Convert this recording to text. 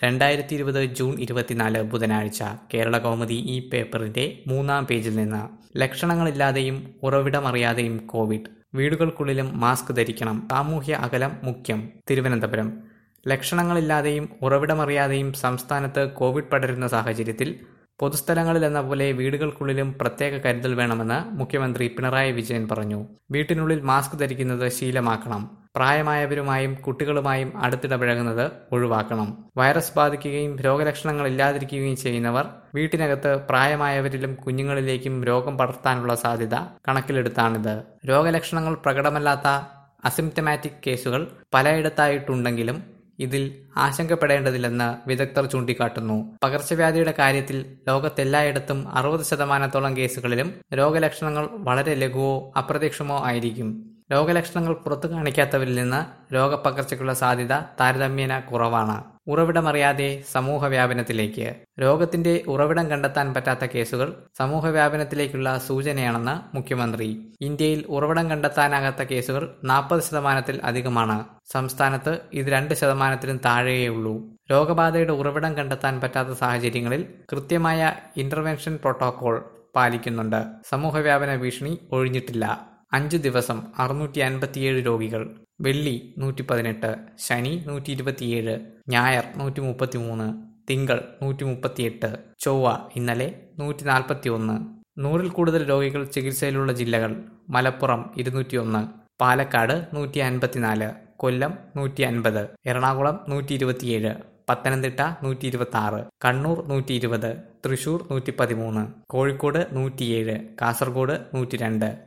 രണ്ടായിരത്തി ഇരുപത് ജൂൺ ഇരുപത്തിനാല് ബുധനാഴ്ച കേരള കൗമുദി ഈ പേപ്പറിന്റെ മൂന്നാം പേജിൽ നിന്ന് ലക്ഷണങ്ങളില്ലാതെയും ഉറവിടമറിയാതെയും കോവിഡ് വീടുകൾക്കുള്ളിലും മാസ്ക് ധരിക്കണം സാമൂഹ്യ അകലം മുഖ്യം തിരുവനന്തപുരം ലക്ഷണങ്ങളില്ലാതെയും ഉറവിടമറിയാതെയും സംസ്ഥാനത്ത് കോവിഡ് പടരുന്ന സാഹചര്യത്തിൽ പൊതുസ്ഥലങ്ങളിൽ എന്ന പോലെ വീടുകൾക്കുള്ളിലും പ്രത്യേക കരുതൽ വേണമെന്ന് മുഖ്യമന്ത്രി പിണറായി വിജയൻ പറഞ്ഞു വീട്ടിനുള്ളിൽ മാസ്ക് ധരിക്കുന്നത് ശീലമാക്കണം പ്രായമായവരുമായും കുട്ടികളുമായും അടുത്തിടപഴകുന്നത് ഒഴിവാക്കണം വൈറസ് ബാധിക്കുകയും രോഗലക്ഷണങ്ങൾ ഇല്ലാതിരിക്കുകയും ചെയ്യുന്നവർ വീട്ടിനകത്ത് പ്രായമായവരിലും കുഞ്ഞുങ്ങളിലേക്കും രോഗം പടർത്താനുള്ള സാധ്യത കണക്കിലെടുത്താണിത് രോഗലക്ഷണങ്ങൾ പ്രകടമല്ലാത്ത അസിംറ്റമാറ്റിക് കേസുകൾ പലയിടത്തായിട്ടുണ്ടെങ്കിലും ഇതിൽ ആശങ്കപ്പെടേണ്ടതില്ലെന്ന് വിദഗ്ധർ ചൂണ്ടിക്കാട്ടുന്നു പകർച്ചവ്യാധിയുടെ കാര്യത്തിൽ ലോകത്തെല്ലായിടത്തും അറുപത് ശതമാനത്തോളം കേസുകളിലും രോഗലക്ഷണങ്ങൾ വളരെ ലഘുവോ അപ്രത്യക്ഷമോ ആയിരിക്കും രോഗലക്ഷണങ്ങൾ പുറത്തു കാണിക്കാത്തവരിൽ നിന്ന് രോഗപകർച്ചയ്ക്കുള്ള സാധ്യത താരതമ്യേന കുറവാണ് ഉറവിടമറിയാതെ സമൂഹ വ്യാപനത്തിലേക്ക് രോഗത്തിന്റെ ഉറവിടം കണ്ടെത്താൻ പറ്റാത്ത കേസുകൾ സമൂഹ വ്യാപനത്തിലേക്കുള്ള സൂചനയാണെന്ന് മുഖ്യമന്ത്രി ഇന്ത്യയിൽ ഉറവിടം കണ്ടെത്താനാകാത്ത കേസുകൾ നാൽപ്പത് ശതമാനത്തിൽ അധികമാണ് സംസ്ഥാനത്ത് ഇത് രണ്ട് ശതമാനത്തിലും താഴെയുള്ളൂ രോഗബാധയുടെ ഉറവിടം കണ്ടെത്താൻ പറ്റാത്ത സാഹചര്യങ്ങളിൽ കൃത്യമായ ഇന്റർവെൻഷൻ പ്രോട്ടോകോൾ പാലിക്കുന്നുണ്ട് സമൂഹവ്യാപന ഭീഷണി ഒഴിഞ്ഞിട്ടില്ല അഞ്ച് ദിവസം അറുന്നൂറ്റി അൻപത്തിയേഴ് രോഗികൾ വെള്ളി നൂറ്റി പതിനെട്ട് ശനി നൂറ്റി ഇരുപത്തിയേഴ് ഞായർ നൂറ്റി മുപ്പത്തി മൂന്ന് തിങ്കൾ നൂറ്റി മുപ്പത്തിയെട്ട് ചൊവ്വ ഇന്നലെ നൂറ്റി നാൽപ്പത്തി ഒന്ന് നൂറിൽ കൂടുതൽ രോഗികൾ ചികിത്സയിലുള്ള ജില്ലകൾ മലപ്പുറം ഇരുന്നൂറ്റിയൊന്ന് പാലക്കാട് നൂറ്റി അൻപത്തിനാല് കൊല്ലം നൂറ്റി അൻപത് എറണാകുളം നൂറ്റി ഇരുപത്തിയേഴ് പത്തനംതിട്ട നൂറ്റി ഇരുപത്തി ആറ് കണ്ണൂർ നൂറ്റി ഇരുപത് തൃശൂർ നൂറ്റി പതിമൂന്ന് കോഴിക്കോട് നൂറ്റിയേഴ് കാസർഗോഡ് നൂറ്റി രണ്ട്